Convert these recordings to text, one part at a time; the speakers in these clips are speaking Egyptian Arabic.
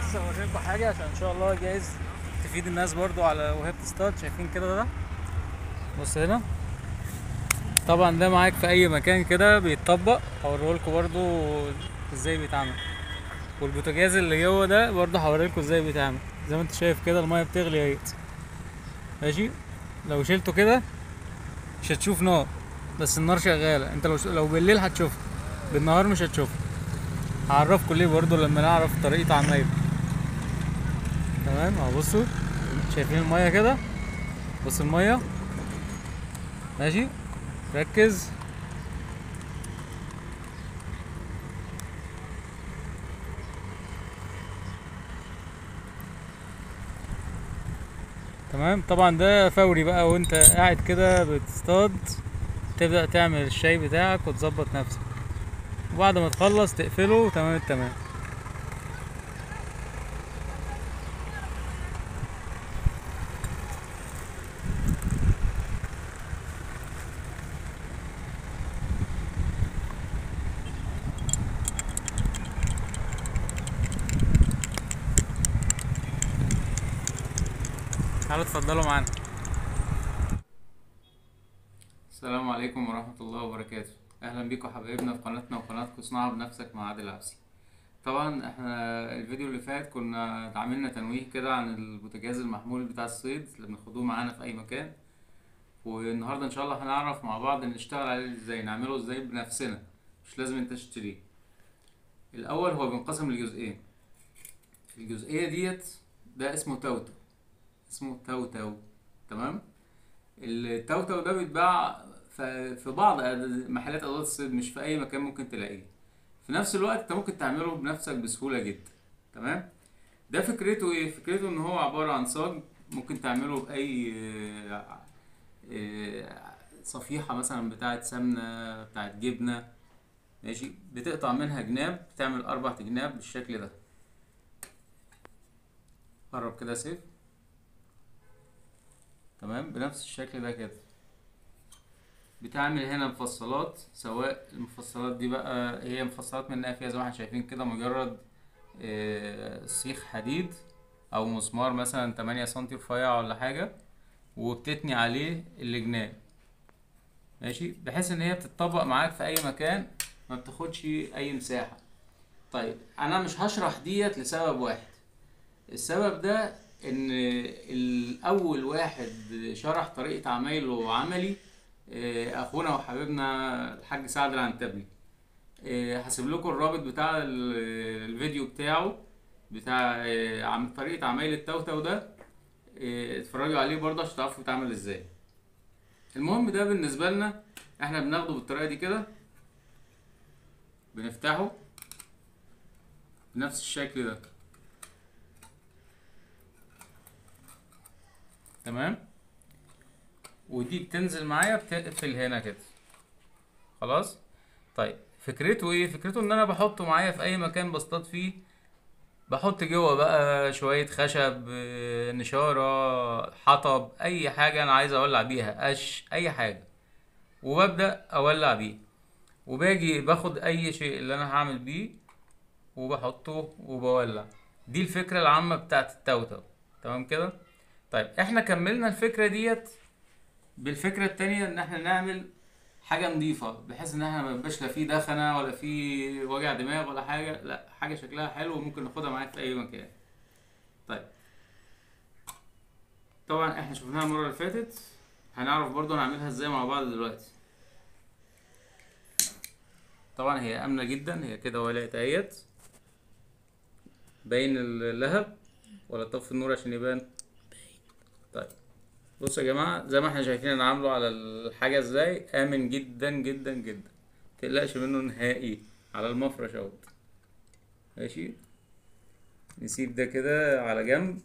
عايز اوريكم حاجه عشان ان شاء الله جايز تفيد الناس برضو على وهي بتستارت شايفين كده ده بص هنا طبعا ده معاك في اي مكان كده بيتطبق هوريهولكوا برضو ازاي بيتعمل والبوتاجاز اللي جوه ده برضو هوريلكوا ازاي بيتعمل زي ما انت شايف كده الميه بتغلي اهيت ماشي لو شلته كده مش هتشوف نار بس النار شغاله انت لو لو بالليل هتشوفها بالنهار مش هتشوفها هعرفكم ليه برضو لما نعرف طريقه عمايله تمام اهو بصوا شايفين الميه كده بص الميه ماشي ركز تمام طبعا ده فوري بقى وانت قاعد كده بتصطاد تبدأ تعمل الشاي بتاعك وتظبط نفسك وبعد ما تخلص تقفله تمام التمام تعالوا اتفضلوا معانا السلام عليكم ورحمة الله وبركاته أهلا بيكم حبايبنا في قناتنا وقناتكم صناعة بنفسك مع عادل عبسي طبعا احنا الفيديو اللي فات كنا عملنا تنويه كده عن البوتاجاز المحمول بتاع الصيد اللي بناخدوه معانا في أي مكان والنهاردة إن شاء الله هنعرف مع بعض نشتغل عليه ازاي نعمله ازاي بنفسنا مش لازم انت تشتريه الأول هو بينقسم لجزئين الجزئية ديت ده اسمه توتو اسمه توتو تمام التوتو ده بيتباع ف- في بعض أد- محلات ادوات الصيد مش في اي مكان ممكن تلاقيه في نفس الوقت انت ممكن تعمله بنفسك بسهوله جدا تمام ده فكرته ايه فكرته ان هو عباره عن صاج ممكن تعمله باي آه، آه، صفيحه مثلا بتاعه سمنه بتاعه جبنه ماشي بتقطع منها جناب بتعمل اربع جناب بالشكل ده قرب كده يا سيف تمام بنفس الشكل ده كده بتعمل هنا مفصلات سواء المفصلات دي بقى هي مفصلات منها فيها زي ما احنا شايفين كده مجرد آه، سيخ حديد او مسمار مثلا 8 سنتي رفيع ولا حاجة وبتتني عليه الجناب ماشي بحيث ان هي بتطبق معاك في اي مكان ما بتاخدش اي مساحة طيب انا مش هشرح ديت لسبب واحد السبب ده ان الاول واحد شرح طريقة عمايله عملي آه، اخونا وحبيبنا الحاج سعد العنتبلي آه، هسيب لكم الرابط بتاع ال- الفيديو بتاعه بتاع آه، عم طريقة عمايل التوتو ده آه، اتفرجوا عليه برضه عشان تعرفوا بيتعمل ازاي المهم ده بالنسبة لنا احنا بناخده بالطريقة دي كده بنفتحه بنفس الشكل ده تمام ودي بتنزل معايا بتقفل هنا كده خلاص طيب فكرته ايه فكرته ان انا بحطه معايا في اي مكان بصطاد فيه بحط جوه بقى شوية خشب آه، نشارة حطب اي حاجة انا عايز اولع بيها قش اي حاجة وببدأ اولع بيه وباجي باخد اي شيء اللي انا هعمل بيه وبحطه وبولع دي الفكرة العامة بتاعت التوتو تمام كده طيب احنا كملنا الفكرة ديت بالفكرة التانية ان احنا نعمل حاجة نظيفة بحيث ان احنا ما يبقاش لا فيه دخنة ولا فيه وجع دماغ ولا حاجة لا حاجة شكلها حلو وممكن ناخدها معاك في اي مكان طيب طبعا احنا شفناها المرة اللي فاتت هنعرف برضو نعملها ازاي مع بعض دلوقتي طبعا هي امنة جدا هي كده ولقت اهيت باين اللهب ولا طفي النور عشان يبان طيب بصوا يا جماعة زي ما احنا شايفين انا عامله على الحاجة ازاي امن جدا جدا جدا متقلقش منه نهائي على المفرش اهوت ماشي نسيب ده كده على جنب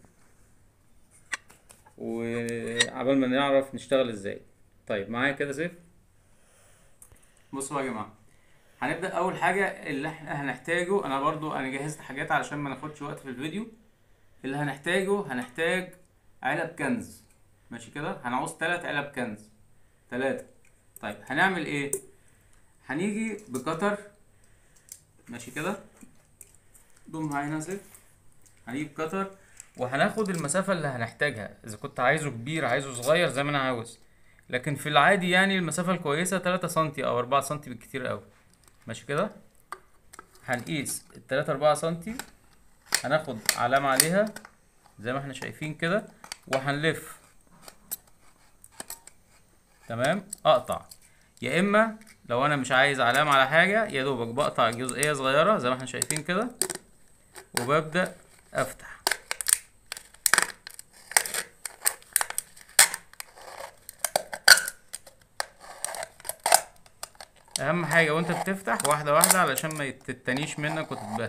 وعبال ما نعرف نشتغل ازاي طيب معايا كده سيف بصوا يا جماعة هنبدأ أول حاجة اللي احنا هنحتاجه أنا برضو أنا جهزت حاجات علشان ما ناخدش وقت في الفيديو اللي هنحتاجه هنحتاج علب كنز ماشي كده هنعوز تلات علب كنز تلاتة طيب هنعمل ايه هنيجي بقطر ماشي كده ضم معايا نازل هنجيب كتر وهناخد المسافة اللي هنحتاجها اذا كنت عايزه كبير عايزه صغير زي ما انا عاوز لكن في العادي يعني المسافة الكويسة تلاتة سنتي او اربعة سنتي بالكتير اوي ماشي كده هنقيس التلاتة اربعة سنتي هناخد علامة عليها زي ما احنا شايفين كده وهنلف تمام اقطع يا اما لو انا مش عايز علامة على حاجة يا دوبك بقطع جزئية صغيرة زي ما احنا شايفين كده وببدأ افتح اهم حاجة وانت بتفتح واحدة واحدة علشان ما تتنيش منك وتتبهدل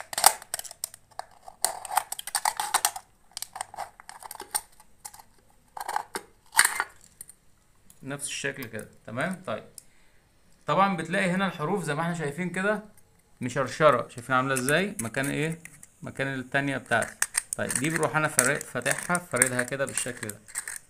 نفس الشكل كده تمام طيب طبعا بتلاقي هنا الحروف زي ما احنا شايفين كده مشرشرة شايفين عاملة ازاي مكان ايه مكان التانية بتاعتي طيب دي بروح انا فرق فاتحها فردها كده بالشكل ده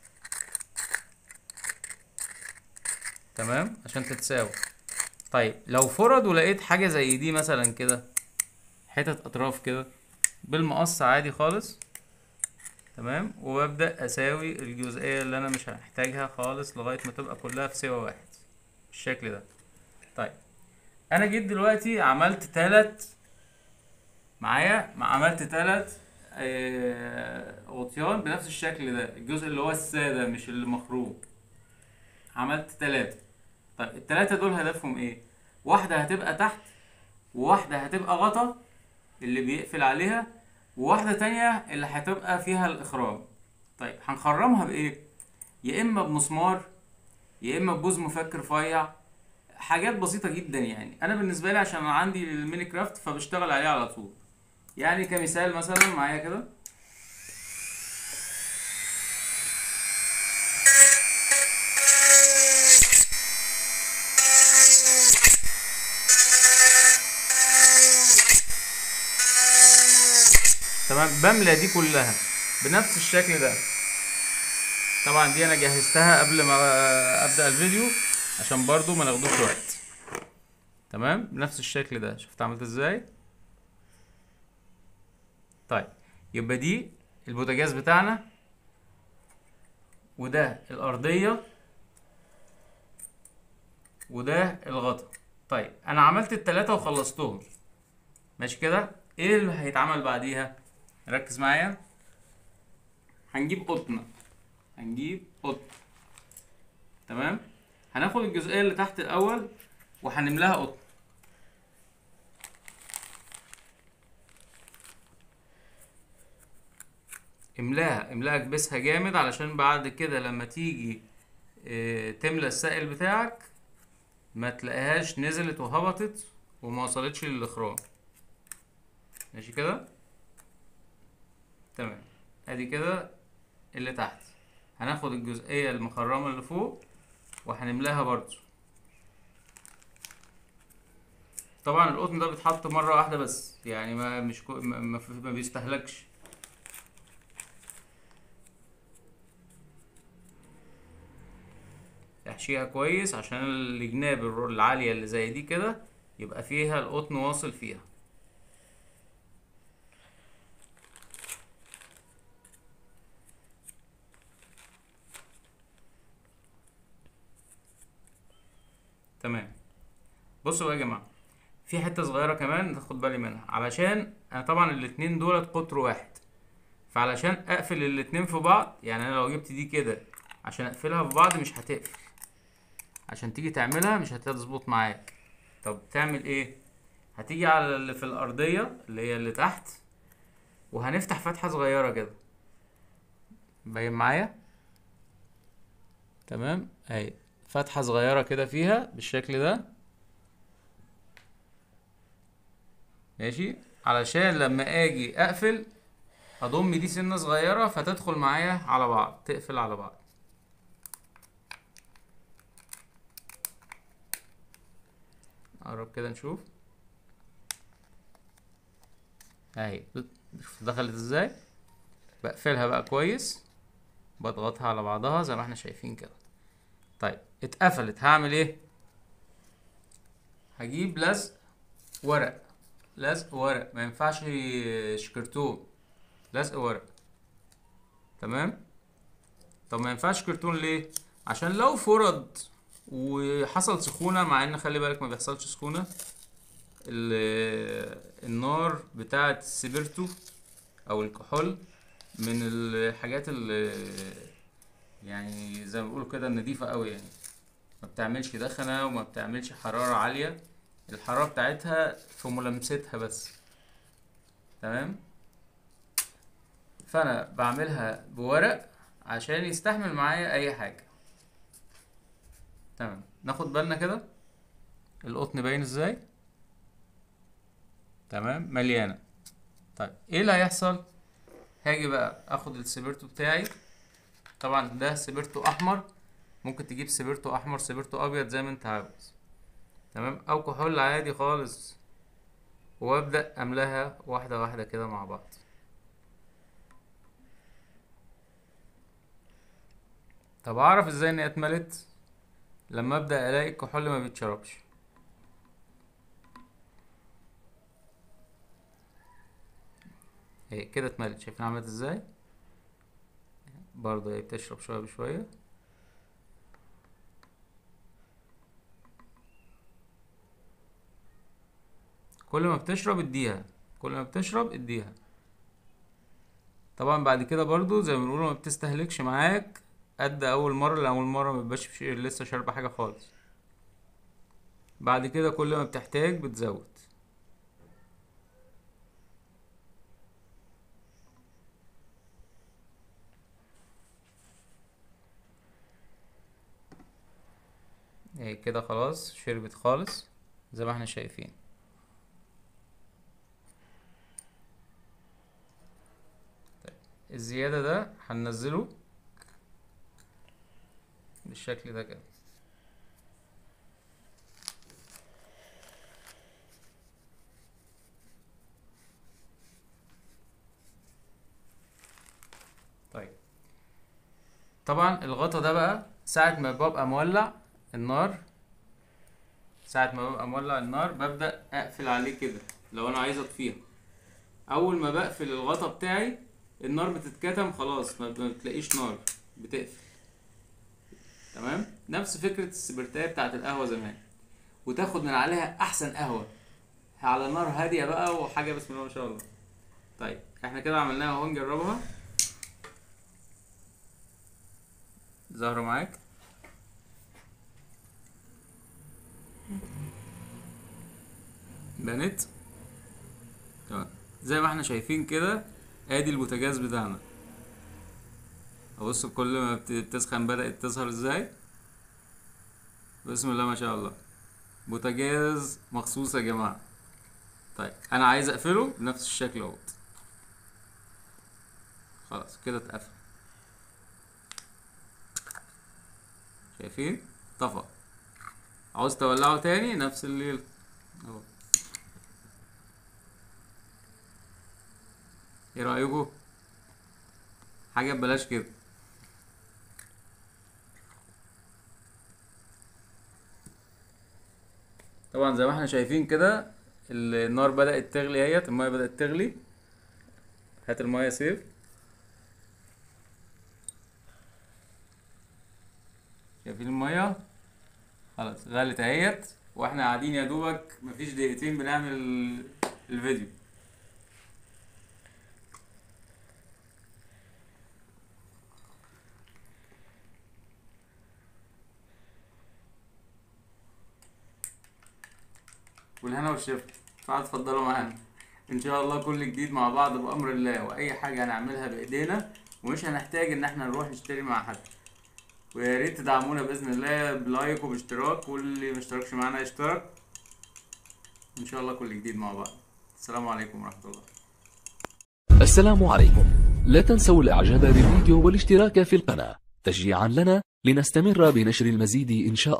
تمام عشان تتساوي طيب لو فرض ولقيت حاجة زي دي مثلا كده حتت اطراف كده بالمقص عادي خالص تمام وببدأ اساوي الجزئية اللي انا مش هحتاجها خالص لغاية ما تبقى كلها في سوا واحد بالشكل ده طيب انا جيت دلوقتي عملت تلات معايا ما عملت تلات آه، غطيان بنفس الشكل ده الجزء اللي هو السادة مش اللي مخروم عملت تلاتة طيب التلاتة دول هدفهم ايه واحدة هتبقى تحت وواحدة هتبقى غطا اللي بيقفل عليها وواحدة تانية اللي هتبقى فيها الإخراج طيب هنخرمها بإيه يا إما بمسمار يا إما ببوز مفك رفيع حاجات بسيطة جدا يعني أنا بالنسبة لي عشان عندي الميني كرافت فبشتغل عليه على طول يعني كمثال مثلا معايا كده تمام بملى دي كلها بنفس الشكل ده طبعا دي انا جهزتها قبل ما ابدا الفيديو عشان برضو ما ناخدوش وقت تمام بنفس الشكل ده شفت عملت ازاي طيب يبقى دي البوتاجاز بتاعنا وده الارضيه وده الغطا طيب انا عملت التلاتة وخلصتهم ماشي كده ايه اللي هيتعمل بعديها ركز معايا هنجيب قطنة هنجيب قطن تمام هناخد الجزئية اللي تحت الأول وهنملاها قطن املاها املاها اكبسها جامد علشان بعد كده لما تيجي اه تملى السائل بتاعك ما تلاقيهاش نزلت وهبطت وما وصلتش للاخراج ماشي كده تمام ادي كده اللي تحت هناخد الجزئية المخرمة اللي فوق وهنملاها برضو طبعا القطن ده بيتحط مرة واحدة بس يعني ما مش كو ما, ما, ما بيستهلكش احشيها كويس عشان الجناب العالية اللي زي دي كده يبقى فيها القطن واصل فيها تمام بصوا بقى يا جماعه في حته صغيره كمان تاخد بالي منها علشان انا طبعا الاتنين دولت قطر واحد فعلشان اقفل الاتنين في بعض يعني انا لو جبت دي كده عشان اقفلها في بعض مش هتقفل عشان تيجي تعملها مش هتظبط معاك طب تعمل ايه هتيجي على اللي في الارضيه اللي هي اللي تحت وهنفتح فتحه صغيره كده باين معايا تمام اهي فتحة صغيرة كده فيها بالشكل ده ماشي علشان لما اجي اقفل اضم دي سنة صغيرة فتدخل معايا على بعض تقفل على بعض قرب كده نشوف اهي دخلت ازاي بقفلها بقى كويس بضغطها على بعضها زي ما احنا شايفين كده طيب اتقفلت هعمل ايه هجيب لزق ورق لزق ورق ما ينفعش شكرتون لزق ورق تمام طب ما ينفعش كرتون ليه عشان لو فرض وحصل سخونة مع ان خلي بالك ما بيحصلش سخونة ال- النار بتاعة السبرتو او الكحول من الحاجات اللي يعني زي ما بيقولوا كده نضيفة قوي يعني ما بتعملش دخنة وما بتعملش حرارة عالية الحرارة بتاعتها في ملامستها بس تمام فانا بعملها بورق عشان يستحمل معايا اي حاجة تمام ناخد بالنا كده القطن باين ازاي تمام مليانة طيب ايه اللي هيحصل هاجي بقى اخد السبرتو بتاعي طبعا ده سبرتو احمر ممكن تجيب سبرتو احمر سبرتو ابيض زي ما انت عاوز تمام او كحول عادي خالص وابدا املاها واحده واحده كده مع بعض طب اعرف ازاي ان هي اتملت لما ابدا الاقي الكحول ما بيتشربش هي كده اتملت شايفين عملت ازاي برضه هي بتشرب شويه بشويه كل ما بتشرب اديها كل ما بتشرب اديها طبعا بعد كده برضو زي ما بنقول ما بتستهلكش معاك قد اول مره لاول مره ما بيبقاش في- لسه شاربه حاجه خالص بعد كده كل ما بتحتاج بتزود اهي كده خلاص شربت خالص زي ما احنا شايفين الزيادة ده هننزله بالشكل ده كده طيب طبعا الغطا ده بقى ساعة ما ببقى مولع النار ساعة ما ببقى مولع النار ببدأ أقفل عليه كده لو أنا عايز أطفيها أول ما بقفل الغطا بتاعي النار بتتكتم خلاص ما ما بتلاقيش نار بتقفل تمام نفس فكرة السبرتاية بتاعت القهوة زمان وتاخد من عليها أحسن قهوة على نار هادية بقى وحاجة بسم الله ما شاء الله طيب احنا كده عملناها اهو نجربها ظاهرة معاك بنت تمام زي ما احنا شايفين كده ادي البوتاجاز بتاعنا ابص كل ما بت- بتسخن بدأت تظهر ازاي بسم الله ما شاء الله بوتاجاز مخصوص يا جماعة طيب انا عايز اقفله بنفس الشكل اهوت خلاص كده اتقفل شايفين طفى عاوز تولعه تاني نفس الليل اهو ايه رأيكم حاجة ببلاش كده طبعا زي ما احنا شايفين كده النار بدأت تغلي اهيت المية بدأت تغلي هات المية يا سيف شايفين المية خلاص غلت اهيت واحنا قاعدين يا دوبك مفيش دقيقتين بنعمل ال- الفيديو والهنا والشفا تعالوا اتفضلوا معانا ان شاء الله كل جديد مع بعض بامر الله واي حاجه هنعملها بايدينا ومش هنحتاج ان احنا نروح نشتري مع حد ويا ريت تدعمونا باذن الله بلايك وباشتراك واللي مشتركش معانا يشترك ان شاء الله كل جديد مع بعض السلام عليكم ورحمه الله السلام عليكم لا تنسوا الاعجاب بالفيديو والاشتراك في القناة تشجيعا لنا لنستمر بنشر المزيد إن شاء